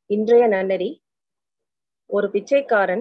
இன்றைய நன்னெறி ஒரு பிச்சைக்காரன்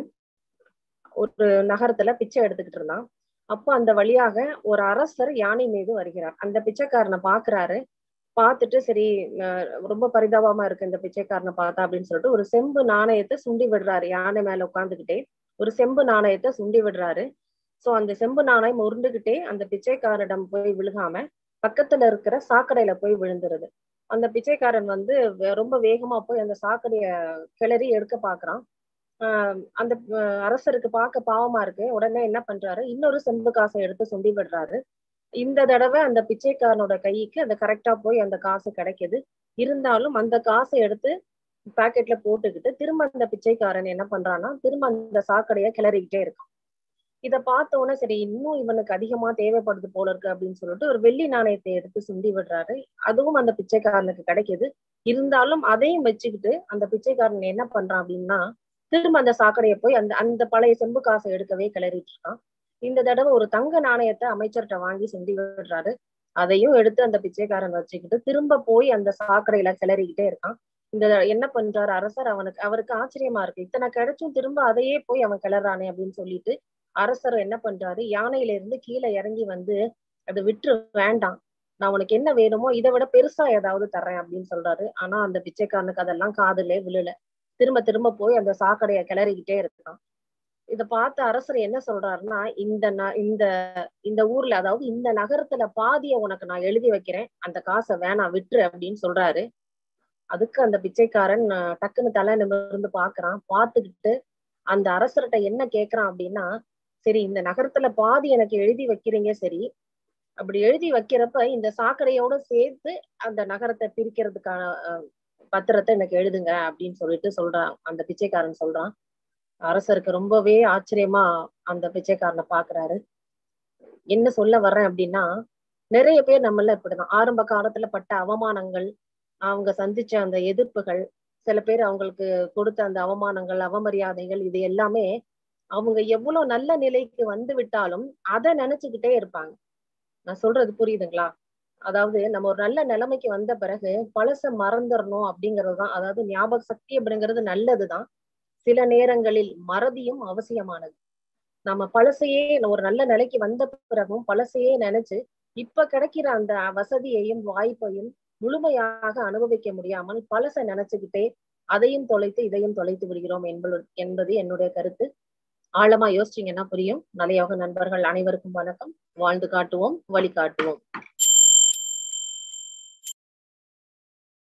ஒரு நகரத்துல பிச்சை எடுத்துக்கிட்டு இருந்தான் அப்போ அந்த வழியாக ஒரு அரசர் யானை மீது வருகிறார் அந்த பிச்சைக்காரனை பாக்குறாரு பார்த்துட்டு சரி அஹ் ரொம்ப பரிதாபமா இருக்கு இந்த பிச்சைக்காரனை பார்த்தா அப்படின்னு சொல்லிட்டு ஒரு செம்பு நாணயத்தை சுண்டி விடுறாரு யானை மேல உட்காந்துக்கிட்டே ஒரு செம்பு நாணயத்தை சுண்டி விடுறாரு சோ அந்த செம்பு நாணயம் உருண்டுகிட்டே அந்த பிச்சைக்காரிடம் போய் விழுகாம பக்கத்துல இருக்கிற சாக்கடையில போய் விழுந்துருது அந்த பிச்சைக்காரன் வந்து வே- ரொம்ப வேகமா போய் அந்த சாக்கடைய கிளறி எடுக்க பாக்குறான் ஆஹ் அந்த அஹ் அரசருக்கு பார்க்க பாவமா இருக்கு உடனே என்ன பண்றாரு இன்னொரு செம்பு காசை எடுத்து சுண்டி விடுறாரு இந்த தடவை அந்த பிச்சைக்காரனோட கைக்கு அந்த கரெக்டா போய் அந்த காசு கிடைக்குது இருந்தாலும் அந்த காசை எடுத்து பாக்கெட்ல போட்டுக்கிட்டு திரும்ப அந்த பிச்சைக்காரன் என்ன பண்றான்னா திரும்ப அந்த சாக்கடைய கிளறிக்கிட்டே இருக்கான் இத பார்த்த உடனே சரி இன்னும் இவனுக்கு அதிகமா தேவைப்படுது போல இருக்கு அப்படின்னு சொல்லிட்டு ஒரு வெள்ளி நாணயத்தை எடுத்து சுண்டி விடுறாரு அதுவும் அந்த பிச்சைக்காரனுக்கு கிடைக்குது இருந்தாலும் அதையும் வச்சுக்கிட்டு அந்த பிச்சைக்காரன் என்ன பண்றான் அப்படின்னா திரும்ப அந்த சாக்கடையை போய் அந்த அந்த பழைய செம்பு காசை எடுக்கவே கிளறிட்டு இருக்கான் இந்த தடவை ஒரு தங்க நாணயத்தை அமைச்சர்கிட்ட வாங்கி சுண்டி விடுறாரு அதையும் எடுத்து அந்த பிச்சைக்காரன் வச்சுக்கிட்டு திரும்ப போய் அந்த சாக்கடையில கிளறிக்கிட்டே இருக்கான் இந்த என்ன பண்றாரு அரசர் அவனுக்கு அவருக்கு ஆச்சரியமா இருக்கு இத்தனை கிடைச்சும் திரும்ப அதையே போய் அவன் கிளறானே அப்படின்னு சொல்லிட்டு அரசர் என்ன பண்றாரு யானையில இருந்து கீழே இறங்கி வந்து அது விட்டுரு வேண்டாம் நான் உனக்கு என்ன வேணுமோ இதை விட பெருசா ஏதாவது தர்றேன் அப்படின்னு சொல்றாரு ஆனா அந்த பிச்சைக்காரனுக்கு அதெல்லாம் காதுல விழல திரும்ப திரும்ப போய் அந்த சாக்கடைய கிளறிக்கிட்டே இருக்கான் இத பார்த்து அரசர் என்ன சொல்றாருன்னா இந்த ந இந்த இந்த ஊர்ல அதாவது இந்த நகரத்துல பாதிய உனக்கு நான் எழுதி வைக்கிறேன் அந்த காசை வேணாம் விட்டுரு அப்படின்னு சொல்றாரு அதுக்கு அந்த பிச்சைக்காரன் அஹ், டக்குன்னு தலை நிமிர்ந்து பாக்குறான் பார்த்துக்கிட்டு அந்த அரசர்கிட்ட என்ன கேக்குறான் அப்படின்னா சரி இந்த நகரத்துல பாதி எனக்கு எழுதி வைக்கிறீங்க சரி அப்படி எழுதி வைக்கிறப்ப இந்த சாக்கடையோட சேர்த்து அந்த நகரத்தை பிரிக்கிறதுக்கான அஹ், பத்திரத்தை எனக்கு எழுதுங்க அப்படின்னு சொல்லிட்டு சொல்றான் அந்த பிச்சைக்காரன் சொல்றான் அரசருக்கு ரொம்பவே ஆச்சரியமா அந்த பிச்சைக்காரனை பாக்குறாரு என்ன சொல்ல வர்றேன் அப்படின்னா நிறைய பேர் நம்மள இப்படிதான் ஆரம்ப காலத்துல பட்ட அவமானங்கள் அவங்க சந்திச்ச அந்த எதிர்ப்புகள் சில பேர் அவங்களுக்கு கொடுத்த அந்த அவமானங்கள் அவமரியாதைகள் இது எல்லாமே அவங்க எவ்வளவு நல்ல நிலைக்கு வந்து விட்டாலும் அதை நினைச்சுக்கிட்டே இருப்பாங்க நான் சொல்றது புரியுதுங்களா அதாவது நம்ம ஒரு நல்ல நிலைமைக்கு வந்த பிறகு பழச மறந்துடணும் அப்படிங்கிறது தான் அதாவது ஞாபக சக்தி அப்படிங்கிறது நல்லதுதான் சில நேரங்களில் மறதியும் அவசியமானது நம்ம பழசையே ஒரு நல்ல நிலைக்கு வந்த பிறகும் பழசையே நினைச்சு இப்ப கிடைக்கிற அந்த வசதியையும் வாய்ப்பையும் முழுமையாக அனுபவிக்க முடியாமல் பழச நினைச்சுக்கிட்டே அதையும் தொலைத்து இதையும் தொலைத்து விடுகிறோம் என்பது என்பது என்னுடைய கருத்து ஆழமா யோசிச்சீங்கன்னா புரியும் நலையோக நண்பர்கள் அனைவருக்கும் வணக்கம் வாழ்ந்து காட்டுவோம் வழி காட்டுவோம்